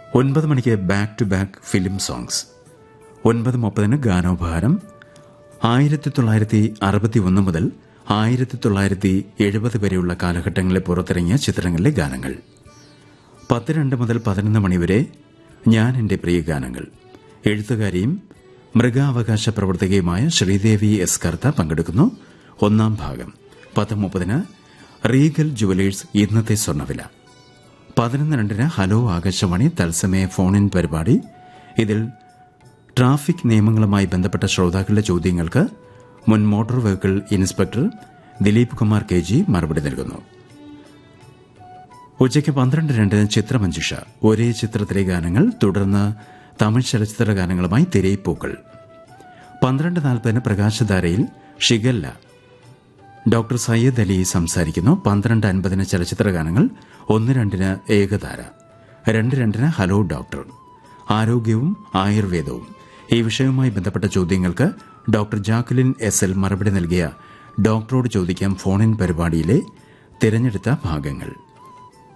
ഒൻപത് മണിക്ക് back to back film songs ഒൻപത് മുപ്പതിന് ഗാനോപഹാരം ആയിരത്തി തൊള്ളായിരത്തി അറുപത്തി ഒന്ന് മുതൽ ആയിരത്തി തൊള്ളായിരത്തി എഴുപത് വരെയുള്ള കാലഘട്ടങ്ങളിൽ പുറത്തിറങ്ങിയ ചിത്രങ്ങളിലെ ഗാനങ്ങൾ പത്ത് രണ്ട് മുതൽ പതിനൊന്ന് മണിവരെ ഞാൻ എൻ്റെ പ്രിയ ഗാനങ്ങൾ എഴുത്തുകാരിയും മൃഗാവകാശ പ്രവർത്തകയുമായ ശ്രീദേവി എസ് കർത്ത പങ്കെടുക്കുന്നു ഒന്നാം ഭാഗം പത്ത് മുപ്പതിന് റീഗൽ ജുവലേഴ്സ് ഇന്നത്തെ സ്വർണ്ണവില പതിനൊന്ന് രണ്ടിന് ഹലോ ആകാശവാണി തത്സമയ ഫോൺ ഇൻ പരിപാടി ഇതിൽ ട്രാഫിക് നിയമങ്ങളുമായി ബന്ധപ്പെട്ട ശ്രോതാക്കളുടെ ചോദ്യങ്ങൾക്ക് മുൻ motor vehicle inspector Dileep Kumar K G മറുപടി നൽകുന്നു ഉച്ചയ്ക്ക് പന്ത്രണ്ട് രണ്ടിന് ചിത്രമഞ്ജുഷ ഒരേ ചിത്രത്തിലെ ഗാനങ്ങൾ തുടർന്ന് തമിഴ് ചലച്ചിത്ര ഗാനങ്ങളുമായി തിരയിപ്പൂക്കൾ പന്ത്രണ്ട് നാൽപ്പതിന് പ്രകാശധാരയിൽ ഷിഗല്ല ഡോക്ടർ സയ്യദ് അലി സംസാരിക്കുന്നു പന്ത്രണ്ട് അൻപതിന് ചലച്ചിത്ര ഗാനങ്ങൾ ഒന്ന് രണ്ടിന് ഏകധാര രണ്ട് രണ്ടിന് ഹലോ ഡോക്ടർ ആരോഗ്യവും ആയുർവേദവും ഈ വിഷയവുമായി ബന്ധപ്പെട്ട ചോദ്യങ്ങൾക്ക് ഡോക്ടർ ജാക്കുലിൻ എസ് എൽ മറുപടി നൽകിയ ഡോക്ടറോട് ചോദിക്കാം ഫോണിൻ പരിപാടിയിലെ തിരഞ്ഞെടുത്ത ഭാഗങ്ങൾ